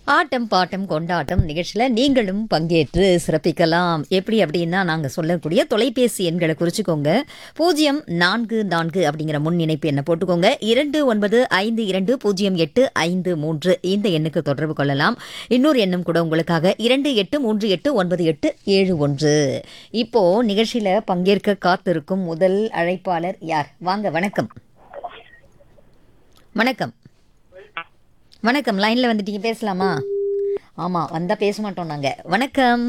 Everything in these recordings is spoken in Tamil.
ஆட்டம் பாட்டம் கொண்டாட்டம் நிகழ்ச்சியில் நீங்களும் பங்கேற்று சிறப்பிக்கலாம் எப்படி அப்படின்னா நாங்கள் சொல்லக்கூடிய தொலைபேசி எண்களை குறிச்சிக்கோங்க பூஜ்ஜியம் நான்கு நான்கு அப்படிங்கிற முன் இணைப்பு எண்ணை போட்டுக்கோங்க இரண்டு ஒன்பது ஐந்து இரண்டு பூஜ்ஜியம் எட்டு ஐந்து மூன்று இந்த எண்ணுக்கு தொடர்பு கொள்ளலாம் இன்னொரு எண்ணும் கூட உங்களுக்காக இரண்டு எட்டு மூன்று எட்டு ஒன்பது எட்டு ஏழு ஒன்று இப்போ நிகழ்ச்சியில் பங்கேற்க காத்திருக்கும் முதல் அழைப்பாளர் யார் வாங்க வணக்கம் வணக்கம் வணக்கம் லைன்ல வந்துட்டீங்க பேசலாமா ஆமா வந்தா பேச மாட்டோம் நாங்க வணக்கம்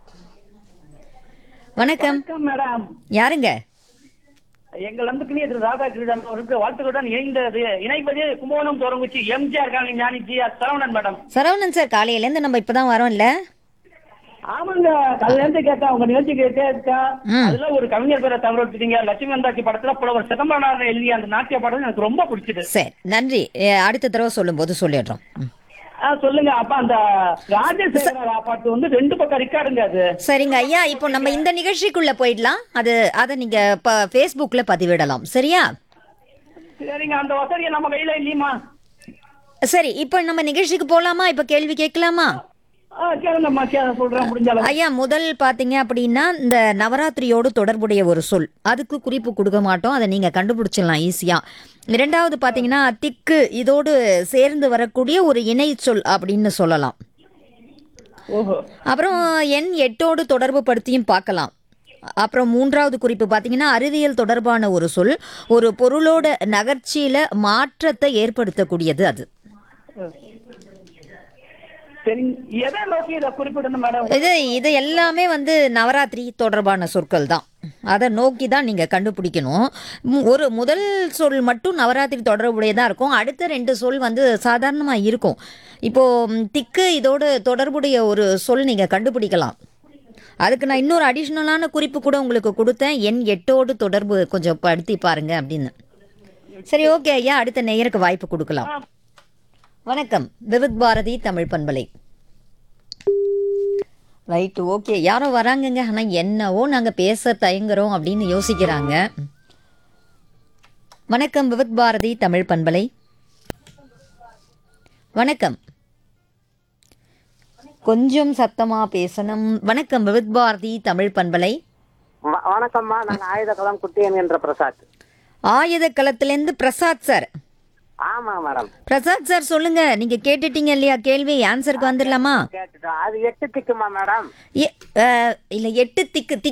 வணக்கம் வணக்கம் மேடம் யாருங்க எங்கள் அன்புக்குரிய திரு ராதாகிருஷ்ணன் அவருக்கு வாழ்த்துக்களுடன் இணைந்தது இணைப்பது கும்பகோணம் தொடங்குச்சு MGR colony Gnani G R Saravanan madam Saravanan sir காலையில இருந்து நம்ம இப்பதான் வரோம்ல ஆமாங்க காலையில இருந்து கேட்டேன் உங்க நிகழ்ச்சி கேட்டே இருக்கா ம். அதுல ஒரு கவிஞர் பேரை தவற வச்சுட்டீங்க லட்சுமி வந்தாச்சி படத்துல புலவர் சிதம்பரனார் எழுதிய அந்த நாட்டிய பாடல் எனக்கு ரொம்ப பிடிச்சது சரி நன்றி எ, அடுத்த தடவை சொல்லும்போது சொல்லிடுறோம் ம். ஆ, சொல்லுங்க அப்ப அந்த ராஜசேகர பாட்டு வந்து ரெண்டு பக்கம் ரிக்கார்டுங்க அது சரிங்க ஐயா இப்போ நம்ம இந்த நிகழ்ச்சிக்குள்ள போயிடலாம் அது அதை நீங்க ப ஃபேஸ்புக்கில் பதிவிடலாம் சரியா சரிங்க அந்த வசதியை நம்ம கையில இல்லையுமா சரி இப்போ நம்ம நிகழ்ச்சிக்கு போலாமா இப்போ கேள்வி கேட்கலாமா ஆ கேளுங்கம்மா கே சொல்றேன் முடிஞ்ச அளவு ஐயா முதல் பாத்தீங்க அப்படின்னா இந்த நவராத்திரியோடு தொடர்புடைய ஒரு சொல் அதுக்கு குறிப்பு கொடுக்க மாட்டோம் அதை நீங்க கண்டுபிடிச்சிடலாம் ஈஸியா இரண்டாவது பாத்தீங்கன்னா திக்கு இதோடு சேர்ந்து வரக்கூடிய ஒரு இணை சொல் அப்படின்னு சொல்லலாம் ஓஹோ அப்புறம் எண் எட்டோடு தொடர்பு படுத்தியும் பார்க்கலாம் அப்புறம் மூன்றாவது குறிப்பு பார்த்தீங்கன்னா அறிவியல் தொடர்பான ஒரு சொல் ஒரு பொருளோட நகர்ச்சியில மாற்றத்தை ஏற்படுத்தக்கூடியது அது சரி எதை நோக்கி இதை குறிப்பிடணும் மேடம் இது இது எல்லாமே வந்து நவராத்திரி தொடர்பான சொற்கள் தான் அதை நோக்கி தான் நீங்கள் கண்டுபிடிக்கணும் மு- ஒரு முதல் சொல் மட்டும் நவராத்திரி தொடர்புடையதாக இருக்கும் அடுத்த ரெண்டு சொல் வந்து சாதாரணமாக இருக்கும் இப்போது ம், திக்கு இதோடு தொடர்புடைய ஒரு சொல் நீங்கள் கண்டுபிடிக்கலாம் அதுக்கு நான் இன்னொரு அடிஷ்னலான குறிப்பு கூட உங்களுக்கு கொடுத்தேன் என் எட்டோடு தொடர்பு கொஞ்சம் படுத்தி பாருங்க அப்படின்னு சரி ஓகே ஐயா அடுத்த நேயருக்கு வாய்ப்பு கொடுக்கலாம் வணக்கம் விவித் பாரதி தமிழ் பண்பலை ரைட்டு ஓகே யாரோ வராங்கங்க ஆனால் என்னவோ நாங்கள் பேச தயங்குறோம் அப்படின்னு யோசிக்கிறாங்க வணக்கம் விவித் பாரதி தமிழ் பண்பலை வணக்கம் கொஞ்சம் சத்தமா பேசணும் வணக்கம் விவித் பாரதி தமிழ் பண்பலை வ- வணக்கம்மா நான் ஆயுதகலம் குட்டியன் என்ற பிரசாத் ஆயுத களத்திலேருந்து பிரசாத் சார் ஆமா மேடம் பிரசாத் சார் சொல்லுங்க நீங்க கேட்டுட்டீங்க இல்லையா கேள்வி ஆன்சருக்கு வந்துடலாமா கேட்டுட்டோம் அது எட்டு திக்குமா மேடம் ஏ- அஹ், இல்ல எட்டு திக்கு